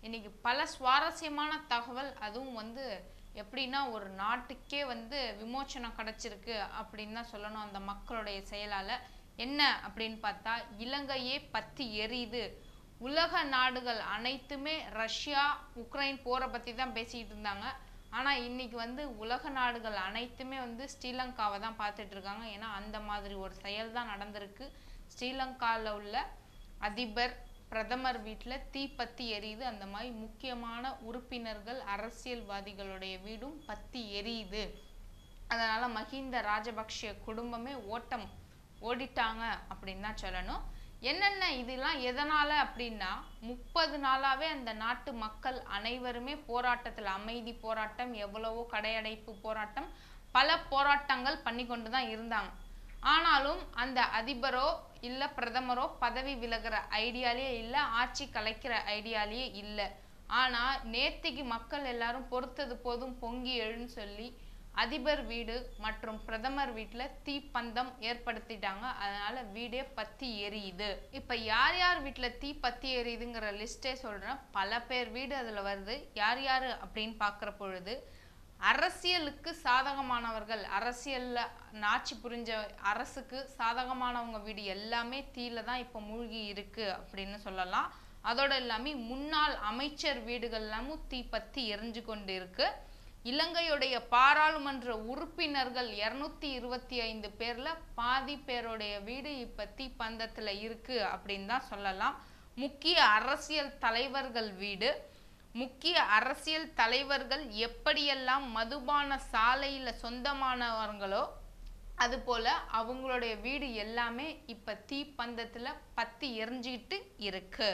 இன்னைக்கு பல சுவாரஸ்யமான தகவல் அதுவும் வந்து எப்படின்னா ஒரு நாட்டுக்கே வந்து விமோச்சனம் கிடைச்சிருக்கு அப்படின்னு தான் சொல்லணும் அந்த மக்களுடைய செயலால என்ன அப்படின்னு பார்த்தா இலங்கையே பத்தி எரியுது உலக நாடுகள் அனைத்துமே ரஷ்யா உக்ரைன் போரை பத்தி தான் பேசிக்கிட்டு இருந்தாங்க ஆனா இன்னைக்கு வந்து உலக நாடுகள் அனைத்துமே வந்து ஸ்ரீலங்காவை தான் பார்த்துட்டு இருக்காங்க ஏன்னா அந்த மாதிரி ஒரு செயல் தான் நடந்திருக்கு ஸ்ரீலங்காவில் உள்ள அதிபர் பிரதமர் வீட்டில் தீ பத்தி எரியுது அந்த மாதிரி முக்கியமான உறுப்பினர்கள் அரசியல்வாதிகளுடைய வீடும் பத்தி எரியுது அதனால மஹிந்த ராஜபக்ஷ குடும்பமே ஓட்டம் ஓடிட்டாங்க அப்படின்னு தான் சொல்லணும் என்னென்ன இதெல்லாம் எதனால அப்படின்னா முப்பது நாளாவே அந்த நாட்டு மக்கள் அனைவருமே போராட்டத்தில் அமைதி போராட்டம் எவ்வளவோ கடையடைப்பு போராட்டம் பல போராட்டங்கள் பண்ணி கொண்டு தான் இருந்தாங்க ஆனாலும் அந்த அதிபரோ இல்ல பிரதமரோ பதவி விலகிற ஐடியாலேயே இல்ல ஆட்சி கலைக்கிற ஐடியாலேயே இல்ல ஆனா நேத்திக்கு மக்கள் எல்லாரும் பொறுத்தது போதும் பொங்கி எழுன்னு சொல்லி அதிபர் வீடு மற்றும் பிரதமர் வீட்டுல தீப்பந்தம் ஏற்படுத்திட்டாங்க அதனால வீடே பத்தி எரியுது இப்ப யார் யார் வீட்டுல தீ பத்தி எரியுதுங்கிற லிஸ்டே சொல்றேன் பல பேர் வீடு அதுல வருது யார் யாரு அப்படின்னு பாக்குற பொழுது அரசியலுக்கு சாதகமானவர்கள் அரசியல்ல ஆட்சி புரிஞ்ச அரசுக்கு சாதகமானவங்க வீடு எல்லாமே தீல தான் இப்போ மூழ்கி இருக்கு அப்படின்னு சொல்லலாம் அதோட எல்லாமே முன்னாள் அமைச்சர் வீடுகள் எல்லாமும் தீ பத்தி எரிஞ்சு கொண்டு இருக்கு இலங்கையுடைய பாராளுமன்ற உறுப்பினர்கள் இருநூத்தி இருபத்தி ஐந்து பேர்ல பாதி பேருடைய வீடு இப்ப தீப்பந்தத்துல இருக்கு அப்படின்னு தான் சொல்லலாம் முக்கிய அரசியல் தலைவர்கள் வீடு முக்கிய அரசியல் தலைவர்கள் எப்படியெல்லாம் மதுபான சாலையில சொந்தமானவங்களோ அதுபோல அவங்களுடைய வீடு எல்லாமே இப்ப தீப்பந்தத்துல பத்தி எரிஞ்சுக்கிட்டு இருக்கு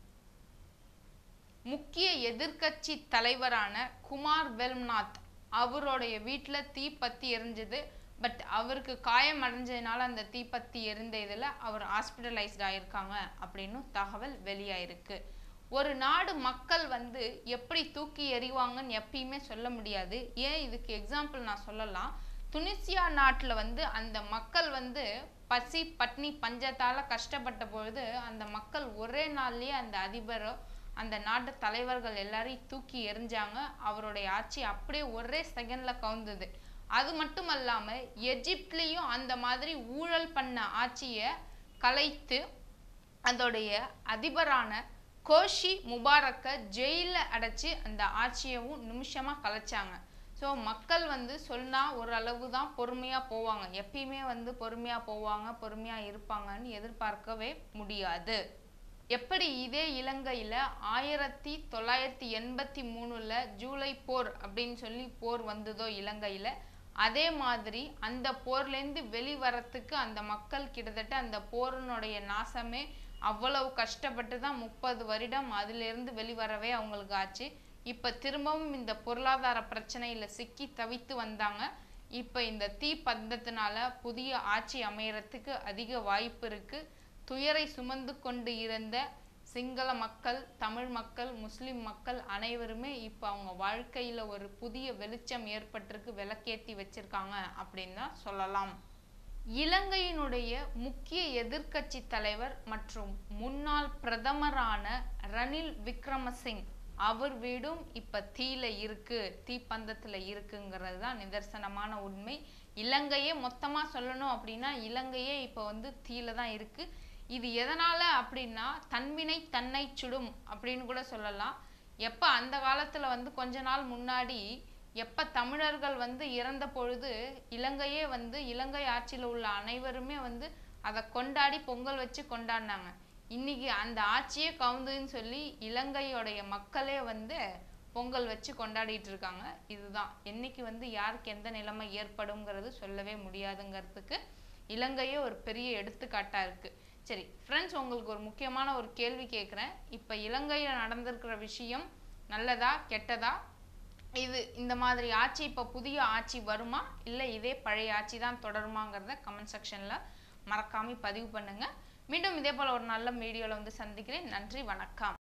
முக்கிய எதிர்க்கட்சி தலைவரான குமார் வெல்ம்நாத் அவருடைய வீட்டுல தீப்பத்தி எரிஞ்சது பட் அவருக்கு காயம் அடைஞ்சதுனால அந்த தீப்பத்தி எரிந்த இதுல அவர் ஹாஸ்பிட்டலைஸ்ட் ஆயிருக்காங்க அப்படின்னு தகவல் வெளியாயிருக்கு ஒரு நாடு மக்கள் வந்து எப்படி தூக்கி எறிவாங்கன்னு எப்பயுமே சொல்ல முடியாது ஏன் இதுக்கு எக்ஸாம்பிள் நான் சொல்லலாம் துனிசியா நாட்டுல வந்து அந்த மக்கள் வந்து பசி பட்னி பஞ்சத்தால கஷ்டப்பட்ட பொழுது அந்த மக்கள் ஒரே நாள்லயே அந்த அதிபரோ அந்த நாட்டு தலைவர்கள் எல்லாரையும் தூக்கி எறிஞ்சாங்க அவருடைய ஆட்சி அப்படியே ஒரே செகண்ட்ல கவுந்தது அது மட்டும் அல்லாம எஜிப்ட்லயும் அந்த மாதிரி ஊழல் பண்ண ஆட்சியை கலைத்து அதோடைய அதிபரான கோஷி முபாரக்க ஜெயில அடைச்சு அந்த ஆட்சியவும் நிமிஷமா கலைச்சாங்க ஸோ மக்கள் வந்து சொன்னா ஓரளவு தான் பொறுமையா போவாங்க எப்பயுமே வந்து பொறுமையா போவாங்க பொறுமையா இருப்பாங்கன்னு எதிர்பார்க்கவே முடியாது எப்படி இதே இலங்கையில ஆயிரத்தி தொள்ளாயிரத்தி எண்பத்தி மூணுல ஜூலை போர் அப்படின்னு சொல்லி போர் வந்ததோ இலங்கையில அதே மாதிரி அந்த போர்லேருந்து வெளிவரத்துக்கு அந்த மக்கள் கிட்டத்தட்ட அந்த போரினுடைய நாசமே அவ்வளவு கஷ்டப்பட்டு தான் முப்பது வருடம் அதிலிருந்து வெளிவரவே அவங்களுக்கு ஆச்சு இப்ப திரும்பவும் இந்த பொருளாதார பிரச்சனையில சிக்கி தவித்து வந்தாங்க இப்ப இந்த தீ பந்தத்தினால புதிய ஆட்சி அமையறதுக்கு அதிக வாய்ப்பு இருக்கு துயரை சுமந்து கொண்டு இருந்த சிங்கள மக்கள் தமிழ் மக்கள் முஸ்லிம் மக்கள் அனைவருமே இப்போ அவங்க வாழ்க்கையில ஒரு புதிய வெளிச்சம் ஏற்பட்டிருக்கு விளக்கேத்தி வச்சிருக்காங்க அப்படின்னு தான் சொல்லலாம் இலங்கையினுடைய முக்கிய எதிர்க்கட்சி தலைவர் மற்றும் முன்னாள் பிரதமரான ரணில் விக்ரமசிங் அவர் வீடும் இப்ப தீல இருக்கு தீப்பந்தத்துல இருக்குங்கிறது தான் நிதர்சனமான உண்மை இலங்கையே மொத்தமா சொல்லணும் அப்படின்னா இலங்கையே இப்ப வந்து தீல தான் இருக்கு இது எதனால அப்படின்னா தன்வினை தன்னை சுடும் அப்படின்னு கூட சொல்லலாம் எப்ப அந்த காலத்துல வந்து கொஞ்ச நாள் முன்னாடி எப்ப தமிழர்கள் வந்து இறந்த பொழுது இலங்கையே வந்து இலங்கை ஆட்சியில உள்ள அனைவருமே வந்து அதை கொண்டாடி பொங்கல் வச்சு கொண்டாடினாங்க இன்னைக்கு அந்த ஆட்சியே கவுந்துன்னு சொல்லி இலங்கையோடைய மக்களே வந்து பொங்கல் வச்சு கொண்டாடிட்டு இருக்காங்க இதுதான் என்னைக்கு வந்து யாருக்கு எந்த நிலைமை ஏற்படுங்கிறது சொல்லவே முடியாதுங்கிறதுக்கு இலங்கையே ஒரு பெரிய எடுத்துக்காட்டா இருக்கு சரி ஃப்ரெண்ட்ஸ் உங்களுக்கு ஒரு முக்கியமான ஒரு கேள்வி கேட்குறேன் இப்போ இலங்கையில் நடந்திருக்கிற விஷயம் நல்லதா கெட்டதா இது இந்த மாதிரி ஆட்சி இப்போ புதிய ஆட்சி வருமா இல்லை இதே பழைய ஆட்சி தான் தொடருமாங்கிறத கமெண்ட் செக்ஷனில் மறக்காம பதிவு பண்ணுங்க மீண்டும் இதே போல் ஒரு நல்ல வீடியோவில் வந்து சந்திக்கிறேன் நன்றி வணக்கம்